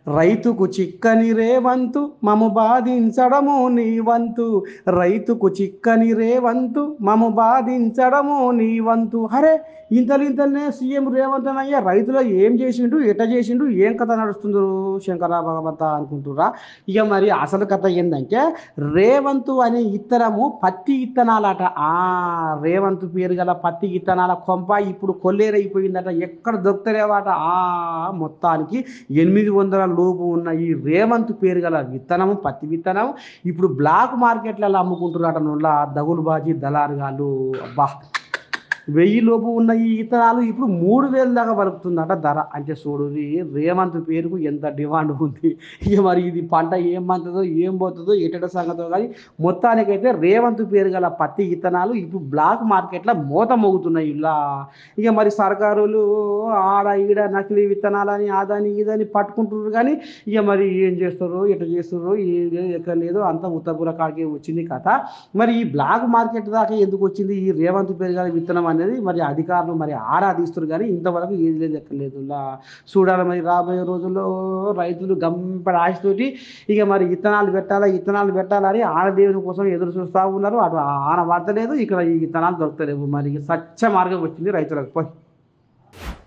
రైతుకు చిక్కని రేవంతు మము బాధించడము నీ వంతు రైతుకు చిక్కని రేవంతు మము బాధించడము నీ వంతు అరే ఇంతలు ఇంతలనే సీఎం రేవంత్ అయ్యా రైతులు ఏం చేసిండు ఎట చేసిండు ఏం కథ నడుస్తుందో శంకర భగవత అనుకుంటురా ఇక మరి అసలు కథ ఏంటంటే రేవంతు అనే ఇత్తనము పత్తి ఇత్తనాలట ఆ రేవంతు పేరు గల పత్తి ఇత్తనాల కొంప ఇప్పుడు కొల్లేరైపోయిందట ఎక్కడ దొరుకుతలేవాట ఆ మొత్తానికి ఎనిమిది వందల లోపు ఉన్న ఈ రేవంత్ పేరు గల విత్తనము పత్తి విత్తనం ఇప్పుడు బ్లాక్ మార్కెట్లలో అమ్ముకుంటున్నారట నోళ్ళ దగులుబాజీ దళారుగాళ్ళు అబ్బా వెయ్యి లోపు ఉన్న ఈ ఇత్తనాలు ఇప్పుడు మూడు వేల దాకా పలుకుతుందట ధర అంటే చూడు రేవంత్ పేరుకు ఎంత డిమాండ్ ఉంది ఇక మరి ఇది పంట ఏం పండుతుందో ఏం పోతుందో ఎటట సంగతో కానీ మొత్తానికైతే రేవంత్ పేరు గల పత్తి ఇత్తనాలు ఇప్పుడు బ్లాక్ మార్కెట్లో మూత మోగుతున్నాయి ఇలా ఇక మరి సర్కారులు ఆడ ఈడ నకిలీ విత్తనాలని అదని ఇదని పట్టుకుంటున్నారు కానీ ఇక మరి ఏం చేస్తారు ఎట్లా చేస్తారు ఏం లేదు ఎక్కడ లేదు అంతా ఉత్తరపుర కాడికి వచ్చింది కథ మరి ఈ బ్లాక్ మార్కెట్ దాకా ఎందుకు వచ్చింది ఈ రేవంత్ పేరు గల విత్తనం అనేది మరి అధికారులు మరి ఆరాధిస్తారు కానీ ఇంతవరకు ఏది లేదు ఎక్కడ లేదు ఇలా చూడాలి మరి రాబోయే రోజుల్లో రైతులు గంపడి ఆశతోటి ఇక మరి విత్తనాలు పెట్టాలా విత్తనాలు పెట్టాలని ఆనదేవుని కోసం ఎదురు చూస్తూ ఉన్నారు అటు ఆన పడతలేదు ఇక్కడ ఈ విత్తనాలు దొరకలేవు మరి సత్య మార్గం వచ్చింది రైతులకు పోయి